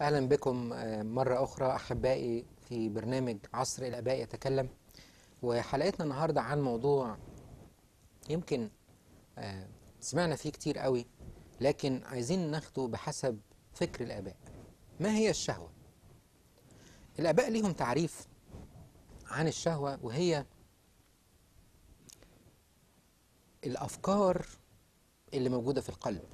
أهلا بكم آه، مرة أخرى أحبائي في برنامج عصر الآباء يتكلم وحلقتنا النهاردة عن موضوع يمكن آه، سمعنا فيه كتير قوي لكن عايزين ناخده بحسب فكر الآباء ما هي الشهوة؟ الآباء ليهم تعريف عن الشهوة وهي الأفكار اللي موجودة في القلب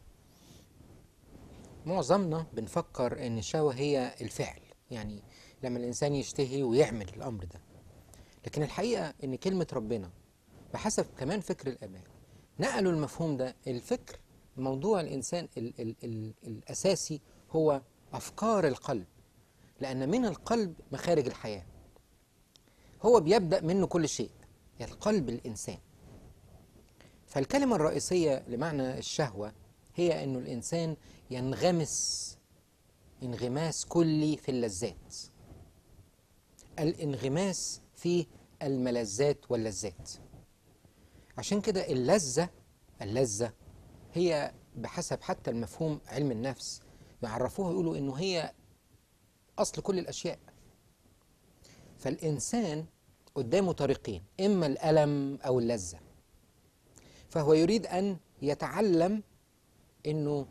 معظمنا بنفكر ان الشهوة هي الفعل يعني لما الانسان يشتهي ويعمل الامر ده لكن الحقيقة ان كلمة ربنا بحسب كمان فكر الاباء نقلوا المفهوم ده الفكر موضوع الانسان ال ال ال الاساسي هو افكار القلب لان من القلب مخارج الحياة هو بيبدأ منه كل شيء القلب الانسان فالكلمة الرئيسية لمعنى الشهوة هي انه الانسان ينغمس انغماس كلي في اللذات الانغماس في الملذات واللذات عشان كده اللذة اللذة هي بحسب حتى المفهوم علم النفس يعرفوها يقولوا انه هي اصل كل الاشياء فالانسان قدامه طريقين اما الالم او اللذة فهو يريد ان يتعلم انه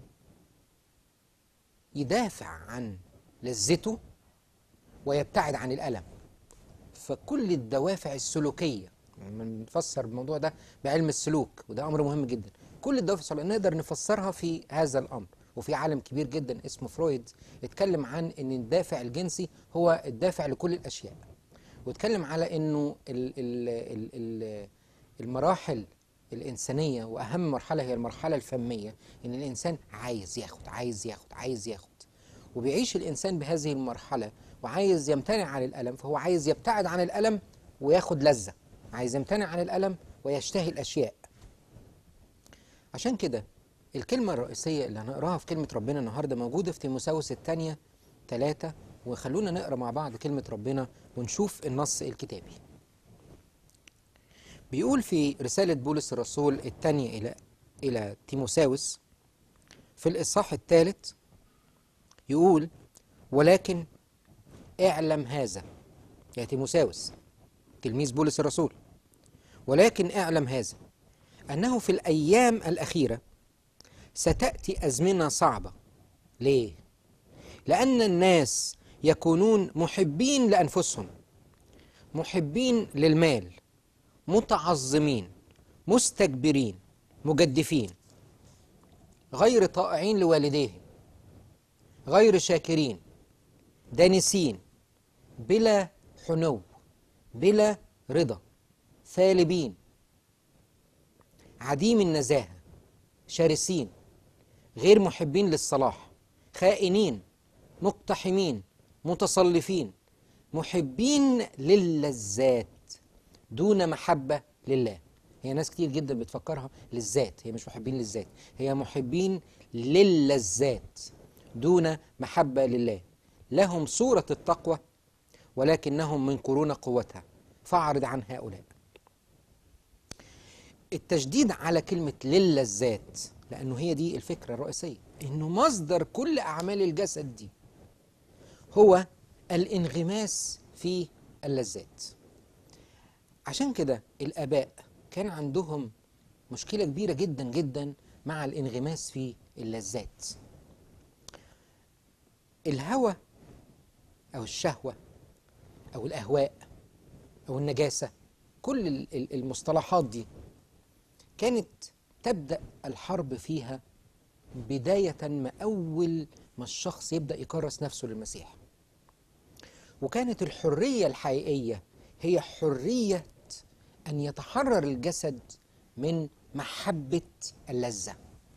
يدافع عن لذته ويبتعد عن الالم فكل الدوافع السلوكيه بنفسر الموضوع ده بعلم السلوك وده امر مهم جدا كل الدوافع السلوكيه نقدر نفسرها في هذا الامر وفي عالم كبير جدا اسمه فرويد اتكلم عن ان الدافع الجنسي هو الدافع لكل الاشياء واتكلم على انه ال ال ال ال المراحل الإنسانية وأهم مرحلة هي المرحلة الفمية إن الإنسان عايز ياخد عايز ياخد عايز ياخد وبيعيش الإنسان بهذه المرحلة وعايز يمتنع عن الألم فهو عايز يبتعد عن الألم وياخد لذة عايز يمتنع عن الألم ويشتهي الأشياء عشان كده الكلمة الرئيسية اللي هنقراها في كلمة ربنا النهاردة موجودة في تيموساوس الثانية ثلاثة وخلونا نقرا مع بعض كلمة ربنا ونشوف النص الكتابي بيقول في رسالة بولس الرسول الثانية إلى إلى تيموساوس في الإصحاح الثالث يقول ولكن اعلم هذا يا تيموساوس تلميذ بولس الرسول ولكن اعلم هذا أنه في الأيام الأخيرة ستأتي أزمنة صعبة ليه؟ لأن الناس يكونون محبين لأنفسهم محبين للمال متعظمين مستكبرين مجدفين غير طائعين لوالديهم غير شاكرين دانسين بلا حنو بلا رضا ثالبين عديم النزاهة شرسين غير محبين للصلاح خائنين مقتحمين متصلفين محبين للذات دون محبة لله هي ناس كتير جدا بتفكرها للذات هي مش محبين للذات هي محبين للذات دون محبة لله لهم صورة التقوى ولكنهم منكرون قوتها فاعرض عن هؤلاء التشديد على كلمة للذات لأنه هي دي الفكرة الرئيسية إنه مصدر كل أعمال الجسد دي هو الانغماس في اللذات عشان كده الآباء كان عندهم مشكلة كبيرة جدا جدا مع الانغماس في اللذات الهوى أو الشهوة أو الأهواء أو النجاسة كل ال- ال- المصطلحات دي كانت تبدأ الحرب فيها بداية ما أول ما الشخص يبدأ يكرس نفسه للمسيح وكانت الحرية الحقيقية هي حرية أن يتحرر الجسد من محبة اللذة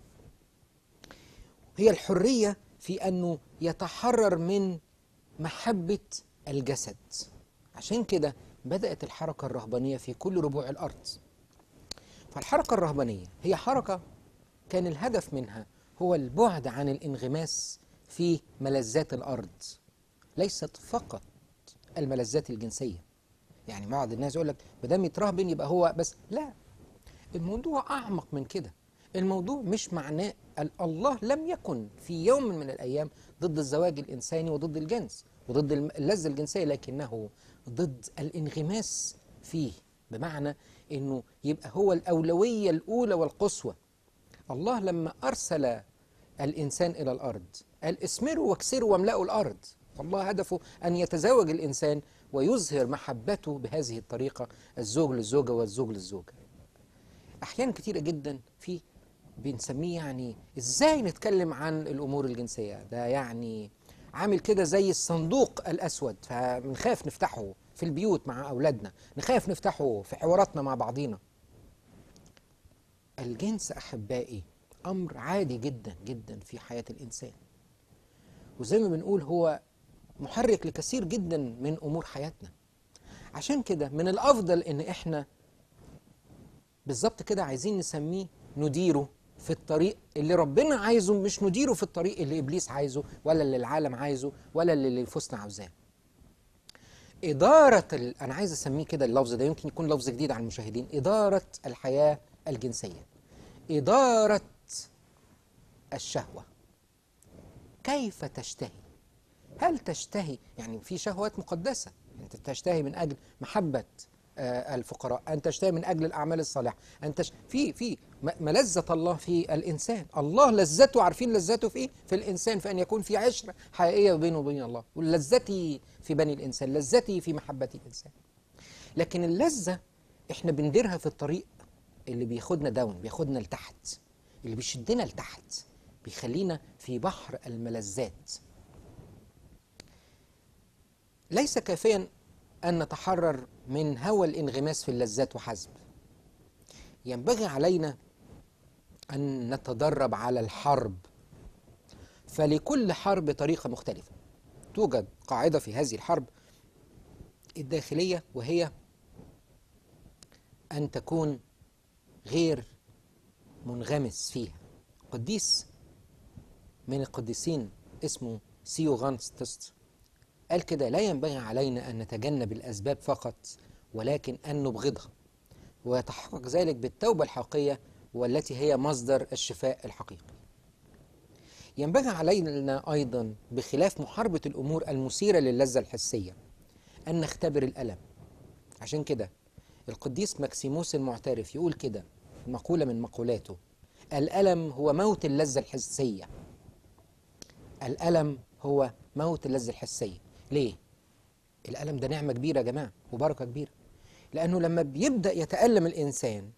هي الحرية في أنه يتحرر من محبة الجسد عشان كده بدأت الحركة الرهبانية في كل ربوع الأرض فالحركة الرهبانية هي حركة كان الهدف منها هو البعد عن الانغماس في ملذات الأرض ليست فقط الملذات الجنسية يعني بعض الناس يقول لك ما دام يترهبن يبقى هو بس لا الموضوع أعمق من كده الموضوع مش معناه ال- الله لم يكن في يوم من الأيام ضد الزواج الإنساني وضد الجنس وضد الم- اللذة الجنسية لكنه ضد الانغماس فيه بمعنى أنه يبقى هو الأولوية الأولى والقصوى الله لما أرسل الإنسان إلى الأرض قال اسمروا واكسروا واملأوا الأرض الله هدفه أن يتزوج الإنسان ويظهر محبته بهذه الطريقة الزوج للزوجة والزوج للزوجة أحيانا كتيرة جدا في بنسميه يعني إزاي نتكلم عن الأمور الجنسية ده يعني عامل كده زي الصندوق الأسود فبنخاف نفتحه في البيوت مع أولادنا نخاف نفتحه في حواراتنا مع بعضينا الجنس أحبائي أمر عادي جدا جدا في حياة الإنسان وزي ما بنقول هو محرك لكثير جدا من أمور حياتنا عشان كده من الأفضل إن إحنا بالظبط كده عايزين نسميه نديره في الطريق اللي ربنا عايزه مش نديره في الطريق اللي إبليس عايزه ولا اللي العالم عايزه ولا اللي نفوسنا عاوزاه إدارة ال... أنا عايز أسميه كده اللفظ ده يمكن يكون لفظ جديد على المشاهدين إدارة الحياة الجنسية إدارة الشهوة كيف تشتهي هل تشتهي يعني في شهوات مقدسة أنت تشتهي من أجل محبة آه، الفقراء أن تشتهي من أجل الأعمال الصالحة أن تش... في في م- ملذة الله في الإنسان الله لذته عارفين لذته في إيه؟ في الإنسان في أن يكون في عشرة حقيقية بينه وبين الله ولذتي في بني الإنسان لذتي في محبة الإنسان لكن اللذة إحنا بنديرها في الطريق اللي بياخدنا داون بياخدنا لتحت اللي بيشدنا لتحت بيخلينا في بحر الملذات ليس كافيا أن نتحرر من هوى الانغماس في اللذات وحسب ينبغي علينا أن نتدرب على الحرب فلكل حرب طريقة مختلفة توجد قاعدة في هذه الحرب الداخلية وهي أن تكون غير منغمس فيها قديس من القديسين اسمه سيوغانستست قال كده لا ينبغي علينا أن نتجنب الأسباب فقط ولكن أن نبغضها ويتحقق ذلك بالتوبة الحقيقية والتي هي مصدر الشفاء الحقيقي ينبغي علينا أيضا بخلاف محاربة الأمور المثيرة للذة الحسية أن نختبر الألم عشان كده القديس مكسيموس المعترف يقول كده مقولة من مقولاته الألم هو موت اللذة الحسية الألم هو موت اللذة الحسية ليه؟ الألم ده نعمة كبيرة يا جماعة وبركة كبيرة لأنه لما بيبدأ يتألم الإنسان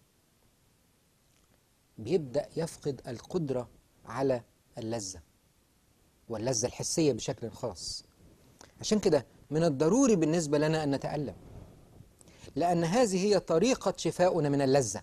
بيبدأ يفقد القدرة على اللذة واللذة الحسية بشكل خاص عشان كده من الضروري بالنسبة لنا أن نتألم لأن هذه هي طريقة شفاؤنا من اللذة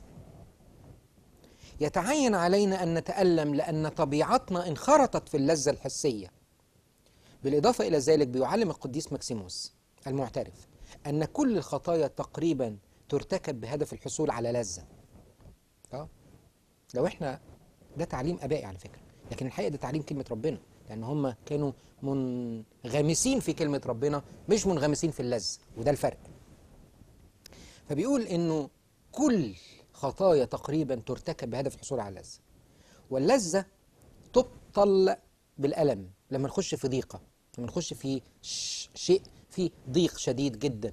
يتعين علينا أن نتألم لأن طبيعتنا انخرطت في اللذة الحسية بالإضافة إلى ذلك بيعلم القديس مكسيموس المعترف أن كل الخطايا تقريبا ترتكب بهدف الحصول على لذة اه لو احنا ده تعليم ابائي على فكره لكن الحقيقه ده تعليم كلمه ربنا لان هم كانوا منغمسين في كلمه ربنا مش منغمسين في اللذة وده الفرق فبيقول انه كل خطايا تقريبا ترتكب بهدف الحصول على اللذة واللذة تبطل بالألم لما نخش في ضيقة لما نخش في ش- شيء في ضيق شديد جدا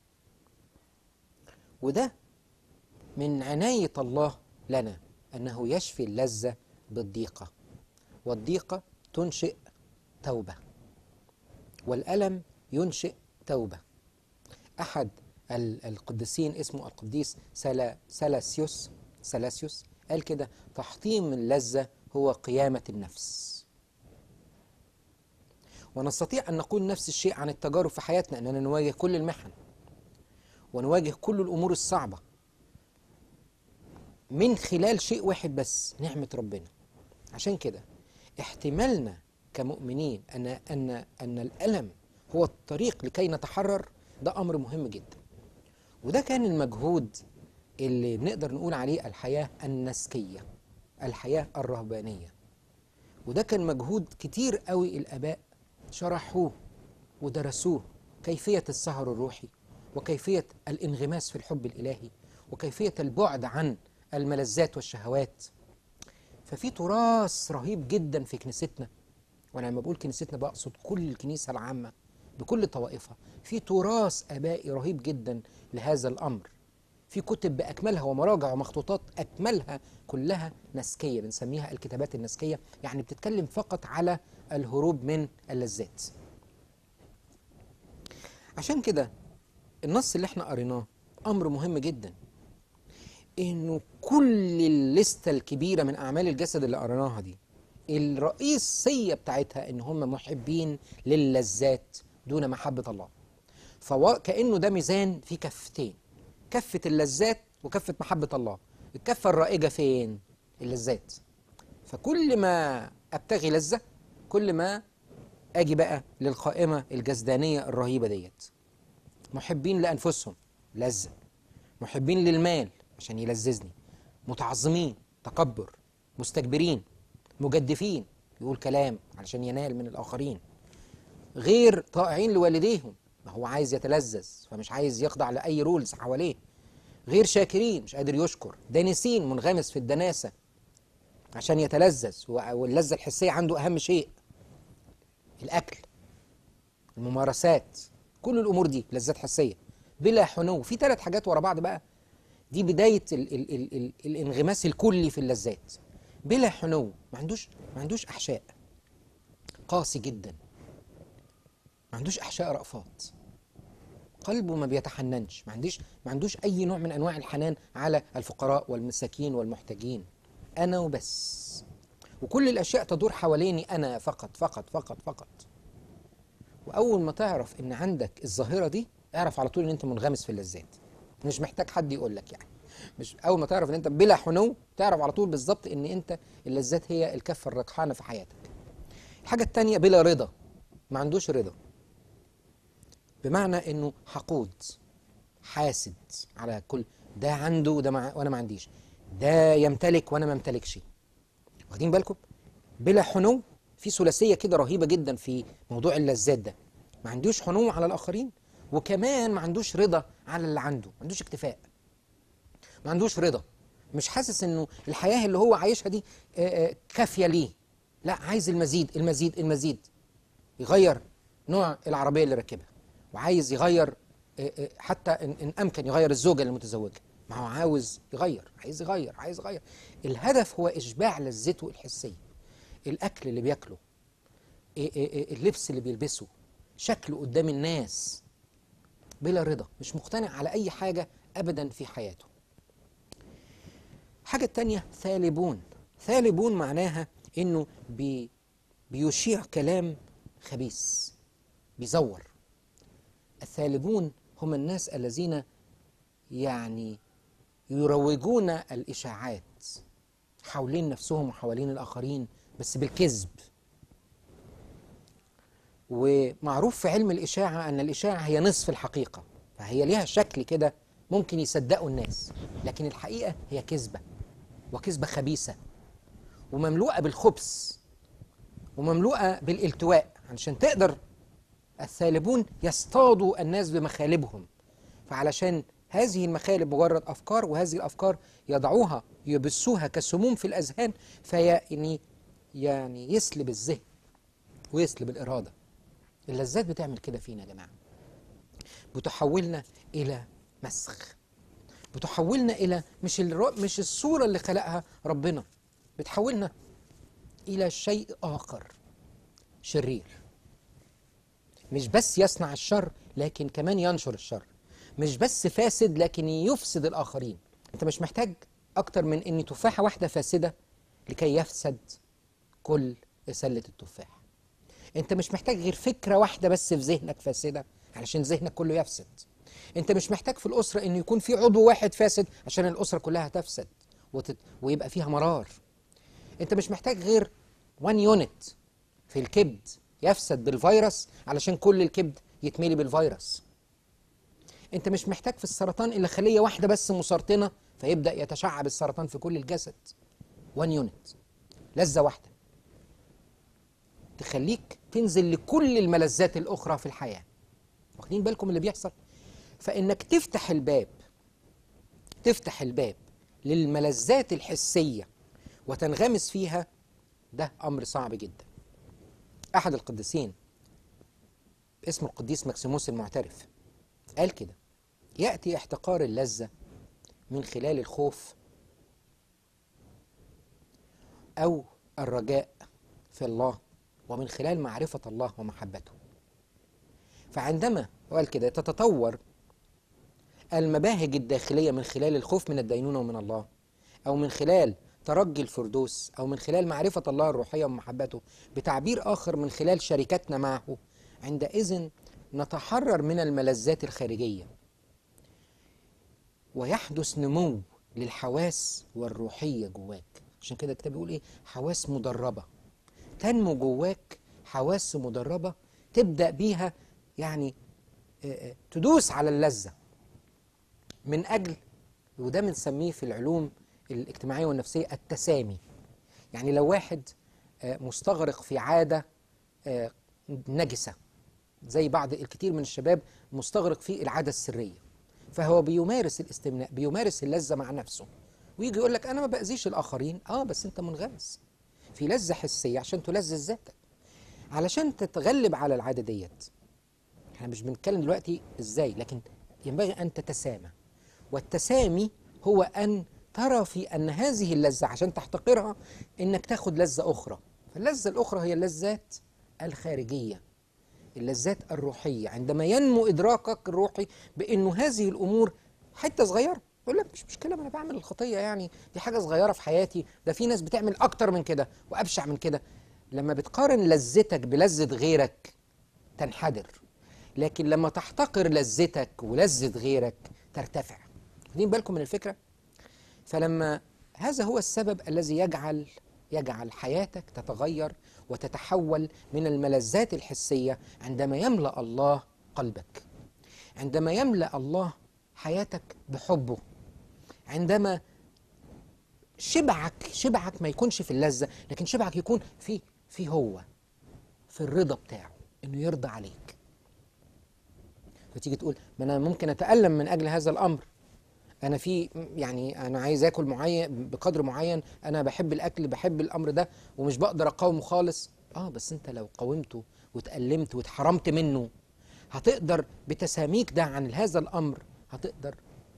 وده من عناية الله لنا أنه يشفي اللذة بالضيقة والضيقة تنشئ توبة والألم ينشئ توبة أحد ال- القديسين اسمه القديس سلا سلاسيوس سلاسيوس قال كده تحطيم اللذة هو قيامة النفس ونستطيع أن نقول نفس الشيء عن التجارب في حياتنا أننا نواجه كل المحن ونواجه كل الأمور الصعبة من خلال شيء واحد بس نعمة ربنا عشان كده احتمالنا كمؤمنين أن أن أن الألم هو الطريق لكي نتحرر ده أمر مهم جدا وده كان المجهود اللي بنقدر نقول عليه الحياة النسكية الحياة الرهبانية وده كان مجهود كتير قوي الآباء شرحوه ودرسوه كيفية السهر الروحي وكيفية الانغماس في الحب الإلهي وكيفية البعد عن الملذات والشهوات ففي تراث رهيب جدا في كنيستنا وانا لما بقول كنيستنا بقصد كل الكنيسه العامه بكل طوائفها في تراث ابائي رهيب جدا لهذا الامر في كتب باكملها ومراجع ومخطوطات اكملها كلها نسكيه بنسميها الكتابات النسكيه يعني بتتكلم فقط على الهروب من اللذات عشان كده النص اللي احنا قريناه امر مهم جدا انه كل الليسته الكبيره من اعمال الجسد اللي قريناها دي الرئيسيه بتاعتها ان هم محبين للذات دون محبه الله فكانه ده ميزان في كفتين كفه اللذات وكفه محبه الله الكفه الرائجه فين اللذات فكل ما ابتغي لذه كل ما اجي بقى للقائمه الجسدانيه الرهيبه ديت محبين لانفسهم لذه محبين للمال عشان يلذذني متعظمين تكبر مستكبرين مجدفين يقول كلام علشان ينال من الاخرين غير طائعين لوالديهم ما هو عايز يتلذذ فمش عايز يخضع لاي رولز حواليه غير شاكرين مش قادر يشكر دانسين منغمس في الدناسه عشان يتلذذ واللذه الحسيه عنده اهم شيء الاكل الممارسات كل الامور دي لذات حسيه بلا حنو في ثلاث حاجات ورا بعض بقى دي بدايه ال ال ال ال الانغماس الكلي في اللذات بلا حنو ما عندوش ما عندوش احشاء قاسي جدا ما عندوش احشاء رأفات قلبه ما بيتحننش ما عندوش ما عندوش اي نوع من انواع الحنان على الفقراء والمساكين والمحتاجين انا وبس وكل الاشياء تدور حواليني انا فقط فقط فقط فقط واول ما تعرف ان عندك الظاهره دي اعرف على طول ان انت منغمس في اللذات مش محتاج حد يقول لك يعني مش اول ما تعرف ان انت بلا حنو تعرف على طول بالظبط ان انت اللذات هي الكفه الرقحانه في حياتك الحاجه الثانيه بلا رضا ما عندوش رضا بمعنى انه حقود حاسد على كل ده عنده وده مع وانا ما عنديش ده يمتلك وانا ما امتلكش واخدين بالكم بلا حنو في ثلاثيه كده رهيبه جدا في موضوع اللذات ده ما عندوش حنو على الاخرين وكمان ما عندوش رضا على اللي عنده ما عندوش اكتفاء ما عندوش رضا مش حاسس انه الحياه اللي هو عايشها دي كافيه ليه لا عايز المزيد المزيد المزيد يغير نوع العربيه اللي راكبها وعايز يغير حتى ان امكن يغير الزوجه اللي متزوجه ما هو عاوز يغير عايز يغير عايز يغير الهدف هو اشباع لذته الحسيه الاكل اللي بياكله اللبس اللي بيلبسه شكله قدام الناس بلا رضا مش مقتنع على اي حاجه ابدا في حياته حاجه تانية ثالبون ثالبون معناها انه بي بيشيع كلام خبيث بيزور الثالبون هم الناس الذين يعني يروجون الاشاعات حوالين نفسهم وحوالين الاخرين بس بالكذب ومعروف في علم الاشاعه ان الاشاعه هي نصف الحقيقه فهي ليها شكل كده ممكن يصدقوا الناس لكن الحقيقه هي كذبه وكذبه خبيثه ومملوءه بالخبث ومملوءه بالالتواء علشان تقدر الثالبون يصطادوا الناس بمخالبهم فعلشان هذه المخالب مجرد افكار وهذه الافكار يضعوها يبثوها كسموم في الاذهان فيعني يعني يسلب الذهن ويسلب الاراده اللذات بتعمل كده فينا يا جماعه بتحولنا الى مسخ بتحولنا الى مش الر... مش الصوره اللي خلقها ربنا بتحولنا الى شيء اخر شرير مش بس يصنع الشر لكن كمان ينشر الشر مش بس فاسد لكن يفسد الاخرين انت مش محتاج اكتر من ان تفاحه واحده فاسده لكي يفسد كل سله التفاح انت مش محتاج غير فكره واحده بس في ذهنك فاسده علشان ذهنك كله يفسد انت مش محتاج في الاسره ان يكون في عضو واحد فاسد عشان الاسره كلها تفسد وتت... ويبقى فيها مرار انت مش محتاج غير 1 يونت في الكبد يفسد بالفيروس علشان كل الكبد يتملي بالفيروس انت مش محتاج في السرطان الا خليه واحده بس مسرطنه فيبدا يتشعب السرطان في كل الجسد 1 يونت لذه واحده تخليك تنزل لكل الملذات الاخرى في الحياه واخدين بالكم اللي بيحصل فانك تفتح الباب تفتح الباب للملذات الحسيه وتنغمس فيها ده أمر صعب جدا أحد القديسين اسمه القديس مكسيموس المعترف قال كده يأتي احتقار اللذة من خلال الخوف أو الرجاء في الله ومن خلال معرفة الله ومحبته فعندما قال كده تتطور المباهج الداخلية من خلال الخوف من الدينونة ومن الله أو من خلال ترجي الفردوس أو من خلال معرفة الله الروحية ومحبته بتعبير آخر من خلال شركتنا معه عندئذ نتحرر من الملذات الخارجية ويحدث نمو للحواس والروحية جواك عشان كده الكتاب بيقول ايه حواس مدربة تنمو جواك حواس مدربة تبدأ بيها يعني آه، آه، تدوس على اللذة من أجل وده بنسميه في العلوم الاجتماعية والنفسية التسامي يعني لو واحد آه، مستغرق في عادة آه، نجسة زي بعض الكثير من الشباب مستغرق في العادة السرية فهو بيمارس الاستمناء بيمارس اللذة مع نفسه ويجي يقول لك أنا ما بأذيش الآخرين آه بس أنت منغمس في لذة حسية عشان تلذذ ذاتك علشان تتغلب على العادة ديت احنا مش بنتكلم دلوقتي ازاي لكن ينبغي ان تتسامى والتسامي هو ان ترى في ان هذه اللذة عشان تحتقرها انك تاخد لذة اخرى فاللذة الاخرى هي اللذات الخارجية اللذات الروحية عندما ينمو ادراكك الروحي بانه هذه الامور حتة صغيرة يقول لك مش مشكلة ما انا بعمل الخطية يعني دي حاجة صغيرة في حياتي ده في ناس بتعمل اكتر من كده وابشع من كده لما بتقارن لذتك بلذة غيرك تنحدر لكن لما تحتقر لذتك ولذة غيرك ترتفع واخدين بالكم من الفكرة فلما هذا هو السبب الذي يجعل يجعل حياتك تتغير وتتحول من الملذات الحسية عندما يملأ الله قلبك عندما يملأ الله حياتك بحبه عندما شبعك شبعك ما يكونش في اللذة لكن شبعك يكون في في هو في الرضا بتاعه انه يرضى عليك فتيجي تقول ما انا ممكن اتالم من اجل هذا الامر انا في يعني انا عايز اكل معين بقدر معين انا بحب الاكل بحب الامر ده ومش بقدر اقاومه خالص اه بس انت لو قاومته واتالمت واتحرمت منه هتقدر بتساميك ده عن هذا الامر هتقدر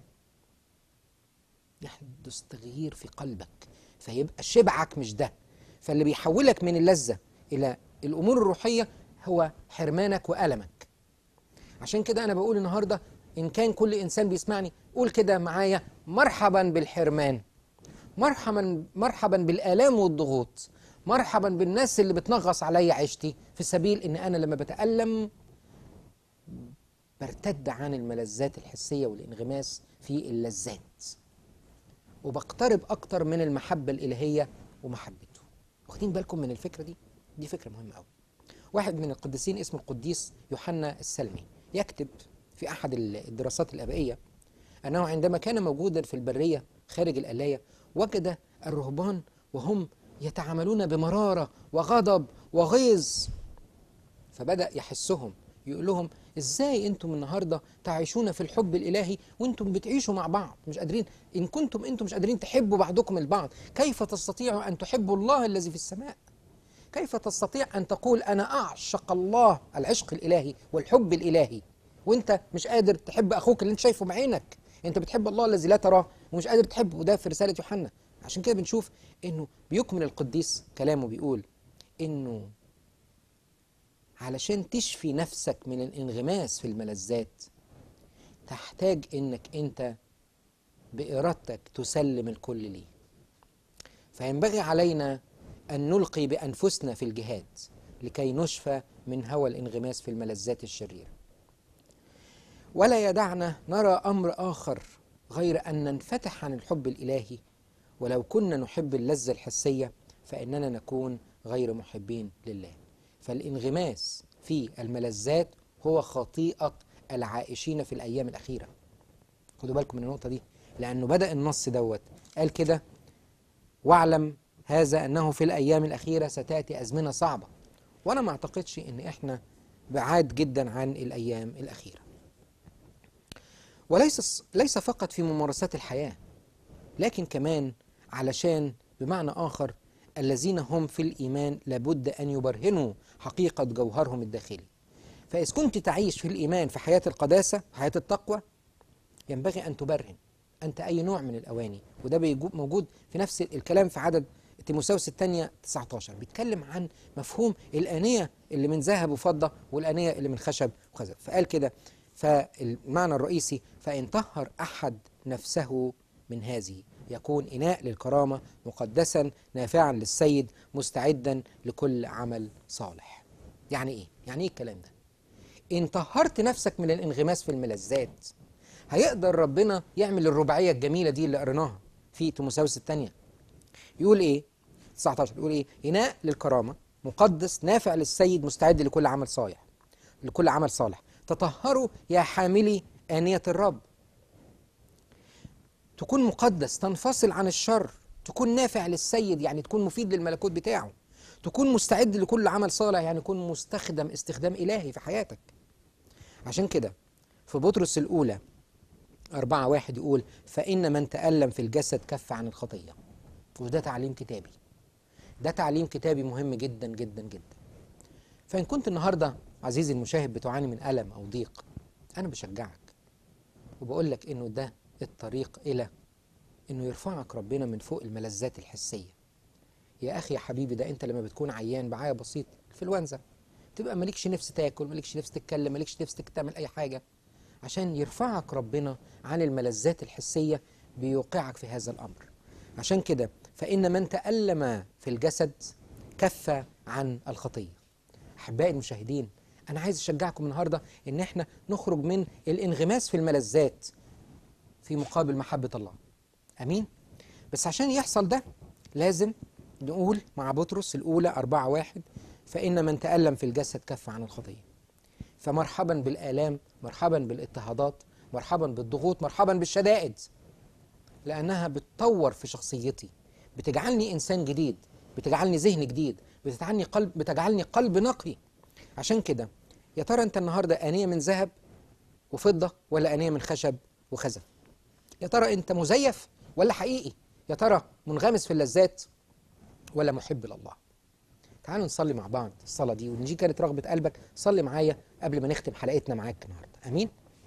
يحدث تغيير في قلبك فيبقى شبعك مش ده فاللي بيحولك من اللذة إلى الأمور الروحية هو حرمانك وألمك عشان كده أنا بقول النهاردة إن كان كل إنسان بيسمعني قول كده معايا مرحبا بالحرمان مرحبا مرحبا بالآلام والضغوط مرحبا بالناس اللي بتنغص عليا عيشتي في سبيل إن أنا لما بتألم برتد عن الملذات الحسية والانغماس في اللذات وبقترب أكتر من المحبة الإلهية ومحبته واخدين بالكم من الفكرة دي؟ دي فكرة مهمة أوي واحد من القديسين اسمه القديس يوحنا السلمي يكتب في أحد الدراسات الآبائية أنه عندما كان موجودا في البرية خارج الآلاية وجد الرهبان وهم يتعاملون بمرارة وغضب وغيظ فبدأ يحسهم يقول لهم ازاي انتم النهارده تعيشون في الحب الالهي وانتم بتعيشوا مع بعض مش قادرين ان كنتم انتم مش قادرين تحبوا بعضكم البعض كيف تستطيعوا ان تحبوا الله الذي في السماء كيف تستطيع ان تقول انا اعشق الله العشق الالهي والحب الالهي وانت مش قادر تحب اخوك اللي انت شايفه بعينك انت بتحب الله الذي لا تراه ومش قادر تحبه وده في رساله يوحنا عشان كده بنشوف انه بيكمل القديس كلامه بيقول انه علشان تشفي نفسك من الانغماس في الملذات تحتاج انك انت بارادتك تسلم الكل ليه فينبغي علينا ان نلقي بانفسنا في الجهاد لكي نشفى من هوى الانغماس في الملذات الشريره ولا يدعنا نرى امر اخر غير ان ننفتح عن الحب الالهي ولو كنا نحب اللذه الحسيه فاننا نكون غير محبين لله فالانغماس في الملذات هو خطيئة العائشين في الأيام الأخيرة خدوا بالكم من النقطة دي لأنه بدأ النص دوت قال كده واعلم هذا أنه في الأيام الأخيرة ستأتي أزمنة صعبة وأنا ما أعتقدش أن إحنا بعاد جدا عن الأيام الأخيرة وليس ليس فقط في ممارسات الحياة لكن كمان علشان بمعنى آخر الذين هم في الإيمان لابد أن يبرهنوا حقيقة جوهرهم الداخلي فإذا كنت تعيش في الإيمان في حياة القداسة في حياة التقوى ينبغي أن تبرهن أنت أي نوع من الأواني وده بيجو- موجود في نفس الكلام في عدد تيموساوس الثانية 19 بيتكلم عن مفهوم الآنية اللي من ذهب وفضة والآنية اللي من خشب وخزف فقال كده فالمعنى الرئيسي فإن طهر أحد نفسه من هذه يكون إناء للكرامة مقدسا نافعا للسيد مستعدا لكل عمل صالح يعني إيه؟ يعني إيه الكلام ده؟ إن طهرت نفسك من الانغماس في الملذات هيقدر ربنا يعمل الرباعية الجميلة دي اللي قريناها في تيموساوس الثانية يقول إيه 19 يقول إيه إناء للكرامة مقدس نافع للسيد مستعد لكل عمل صالح لكل عمل صالح تطهروا يا حاملي آنية الرب تكون مقدس تنفصل عن الشر تكون نافع للسيد يعني تكون مفيد للملكوت بتاعه تكون مستعد لكل عمل صالح يعني يكون مستخدم استخدام إلهي في حياتك عشان كده في بطرس الأولى أربعة واحد يقول فإن من تألم في الجسد كف عن الخطية وده تعليم كتابي ده تعليم كتابي مهم جدا جدا جدا فإن كنت النهاردة عزيزي المشاهد بتعاني من ألم أو ضيق أنا بشجعك وبقول لك إنه ده الطريق إلى إنه يرفعك ربنا من فوق الملذات الحسية يا أخي يا حبيبي ده أنت لما بتكون عيان بعيا بسيط انفلونزا تبقى مالكش نفس تاكل مالكش نفس تتكلم مالكش نفس تعمل أي حاجة عشان يرفعك ربنا عن الملذات الحسية بيوقعك في هذا الأمر عشان كده فإن من تألم في الجسد كف عن الخطية أحبائي المشاهدين أنا عايز أشجعكم النهاردة إن إحنا نخرج من الانغماس في الملذات في مقابل محبة الله أمين بس عشان يحصل ده لازم نقول مع بطرس الأولى أربعة واحد فإن من تألم في الجسد كف عن الخطية فمرحبا بالآلام مرحبا بالاضطهادات مرحبا بالضغوط مرحبا بالشدائد لأنها بتطور في شخصيتي بتجعلني إنسان جديد بتجعلني ذهن جديد بتجعلني قلب بتجعلني قلب نقي عشان كده يا ترى أنت النهاردة آنية من ذهب وفضة ولا آنية من خشب وخزف يا ترى أنت مزيف ولا حقيقي يا ترى منغمس في اللذات ولا محب لله تعالوا نصلي مع بعض الصلاة دي ودي كانت رغبة قلبك صلي معايا قبل ما نختم حلقتنا معاك النهاردة أمين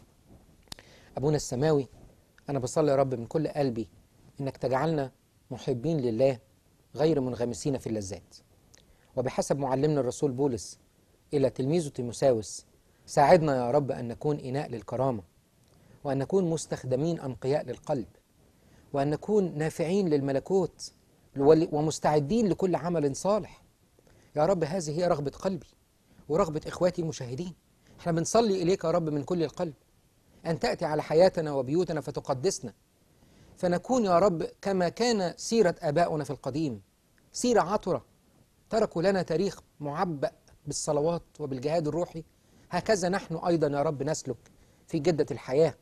أبونا السماوي أنا بصلي يا رب من كل قلبي إنك تجعلنا محبين لله غير منغمسين في اللذات وبحسب معلمنا الرسول بولس إلى تلميذه تيموساوس ساعدنا يا رب أن نكون إناء للكرامة وأن نكون مستخدمين أنقياء للقلب وأن نكون نافعين للملكوت ومستعدين لكل عمل صالح يا رب هذه هي رغبة قلبي ورغبة إخواتي المشاهدين احنا بنصلي إليك يا رب من كل القلب أن تأتي على حياتنا وبيوتنا فتقدسنا فنكون يا رب كما كان سيرة آبائنا في القديم سيرة عطرة تركوا لنا تاريخ معبأ بالصلوات وبالجهاد الروحي هكذا نحن أيضا يا رب نسلك في جدة الحياة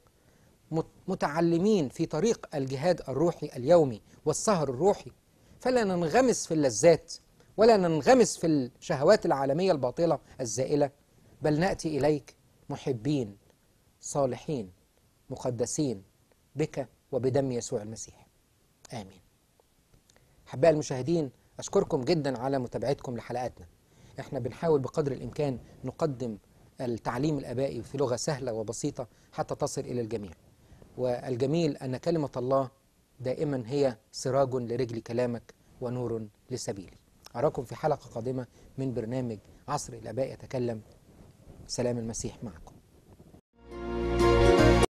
متعلمين في طريق الجهاد الروحي اليومي والسهر الروحي فلا ننغمس في اللذات ولا ننغمس في الشهوات العالمية الباطلة الزائلة بل نأتي إليك محبين صالحين مقدسين بك وبدم يسوع المسيح آمين أحبائي المشاهدين أشكركم جدا على متابعتكم لحلقاتنا احنا بنحاول بقدر الإمكان نقدم التعليم الآبائي في لغة سهلة وبسيطة حتى تصل إلى الجميع والجميل أن كلمة الله دائما هي سراج لرجل كلامك ونور لسبيلي أراكم في حلقة قادمة من برنامج عصر الآباء يتكلم سلام المسيح معكم